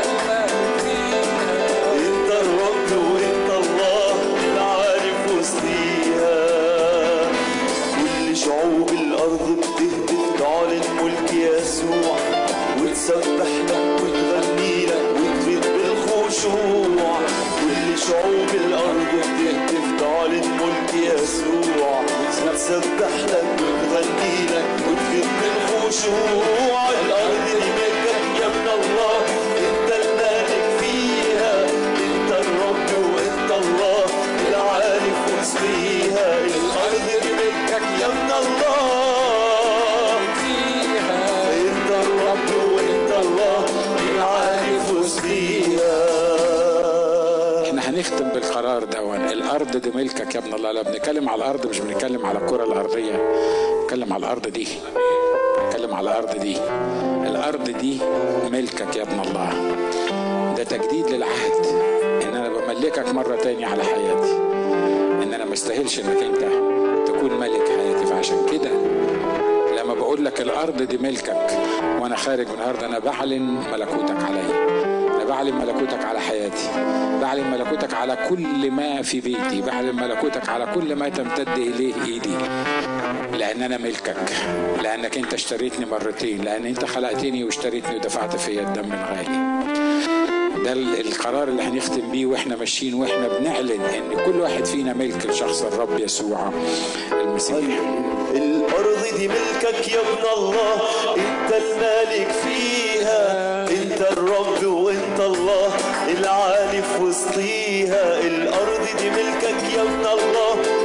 انت الرب وانت الله العارف وسطيها كل شعوب الارض بتهتف تعلن ملك يسوع وتسبح لك وتغني لك وتفيض بالخشوع كل شعوب الارض بتهتف تعلن ملك يسوع وتسبح لك وتغني لك وتفيض بالخشوع الارض دي ملكك يا ابن الله انت المالك فيها انت الرب وانت الله العارف وسطيها الارض دي ملكك يا ابن الله انت الرب وانت الله العارف وسطيها احنا هنختم بالقرار دون الارض دي ملكك يا ابن الله لا بنتكلم على الارض مش بنتكلم على الكره الارضيه بنتكلم على الارض دي بنتكلم على الارض دي الارض دي ملكك يا ابن الله ده تجديد للعهد ان انا بملكك مره تاني على حياتي ان انا ما استاهلش انك انت تكون ملك حياتي فعشان كده لما بقول لك الارض دي ملكك وانا خارج من الارض انا بعلن ملكوتك عليا انا بعلن ملكوتك على حياتي بعلن ملكوتك على كل ما في بيتي بعلن ملكوتك على كل ما تمتد اليه ايدي لان انا ملكك لانك انت اشتريتني مرتين لان انت خلقتني واشتريتني ودفعت فيا الدم الغالي ده ال- القرار اللي هنختم بيه واحنا ماشيين واحنا بنعلن ان كل واحد فينا ملك لشخص الرب يسوع المسيح الأرض دي ملكك يا ابن الله أنت المالك فيها أنت الرب وأنت الله العالي في وسطيها الأرض دي ملكك يا ابن الله